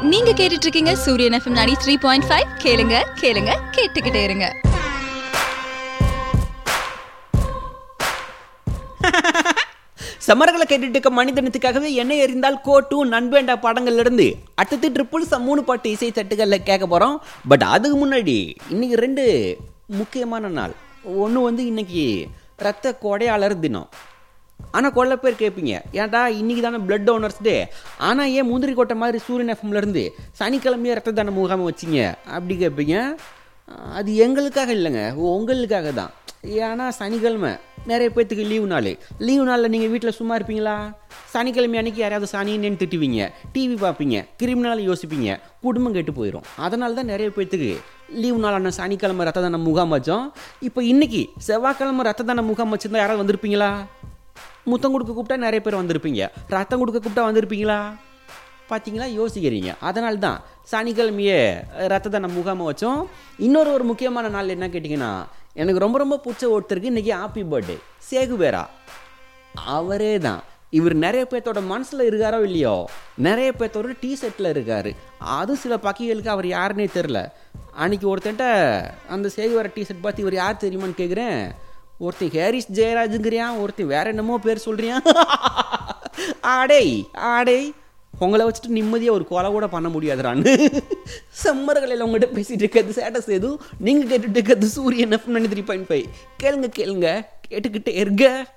நீங்க கேட்டுட்டு இருக்கீங்க சூரியன் எஃப்எம் நாடி த்ரீ பாயிண்ட் ஃபைவ் கேளுங்க கேளுங்க கேட்டுக்கிட்டே இருங்க சமரகளை கேட்டுட்டு இருக்க மனிதனத்துக்காகவே என்ன எறிந்தால் கோட்டு நண்பேண்டா படங்கள்ல இருந்து அடுத்தது ட்ரிபிள் சம் மூணு பாட்டு இசை தட்டுகளில் கேட்க போகிறோம் பட் அதுக்கு முன்னாடி இன்னைக்கு ரெண்டு முக்கியமான நாள் ஒன்று வந்து இன்னைக்கு ரத்த கொடையாளர் தினம் ஆனால் கொள்ள பேர் கேட்பீங்க ஏன்டா இன்னைக்கு தானே பிளட் டோனர்ஸ் டே ஆனால் ஏன் முந்திரி கொட்டை மாதிரி சூரியன் எஃப்எம்ல இருந்து சனிக்கிழமையே ரத்த தான முகாம் வச்சிங்க அப்படி கேட்பீங்க அது எங்களுக்காக இல்லைங்க உங்களுக்காக தான் ஏன்னா சனிக்கிழமை நிறைய பேர்த்துக்கு லீவு நாள் லீவு நாளில் நீங்கள் வீட்டில் சும்மா இருப்பீங்களா சனிக்கிழமை அன்னைக்கு யாராவது சனின்னு திட்டுவீங்க டிவி பார்ப்பீங்க கிரிமினல் யோசிப்பீங்க குடும்பம் கெட்டு போயிடும் அதனால தான் நிறைய பேர்த்துக்கு லீவு நாளான சனிக்கிழமை ரத்த தான முகாம் வச்சோம் இப்போ இன்னைக்கு செவ்வாய்க்கிழமை ரத்த தான முகாம் வச்சிருந்தா யாராவது வந்திருப்பீங்களா முத்தம் கொடுக்க கூப்பிட்டா நிறைய பேர் வந்திருப்பீங்க ரத்தம் கொடுக்க கூப்பிட்டா வந்திருப்பீங்களா பார்த்தீங்களா யோசிக்கிறீங்க அதனால தான் சனிக்கிழமையே ரத்த தான முகாமை வச்சோம் இன்னொரு ஒரு முக்கியமான நாள் என்ன கேட்டிங்கன்னா எனக்கு ரொம்ப ரொம்ப பிடிச்ச ஒருத்தருக்கு இன்றைக்கி ஹாப்பி பர்த்டே சேகுவேரா அவரே தான் இவர் நிறைய பேர்த்தோட மனசில் இருக்காரோ இல்லையோ நிறைய பேர்த்தோட டி ஷர்ட்டில் இருக்கார் அதுவும் சில பக்கிகளுக்கு அவர் யாருன்னே தெரில அன்னைக்கு ஒருத்தன்ட்ட அந்த சேகுவேரா டி ஷர்ட் பார்த்து இவர் யார் தெரியுமான்னு கேட்குறேன் ஒருத்தன் ஹேரிஸ் ஜெயராஜுங்கிறியான் ஒருத்தன் வேற என்னமோ பேர் சொல்றியான் ஆடேய் ஆடேய் உங்களை வச்சுட்டு நிம்மதியாக ஒரு கொலை கூட பண்ண முடியாதுறான்னு செம்மர்களில் உங்கள்கிட்ட பேசிட்டு இருக்கிறது ஸ்டேட்டஸ் எதுவும் நீங்கள் கேட்டுட்டு இருக்கிறது சூரியன் எஃப் த்ரீ பாயிண்ட் ஃபைவ் கேளுங்க கேளுங்க கேட்டுக்கிட்டே இருங்க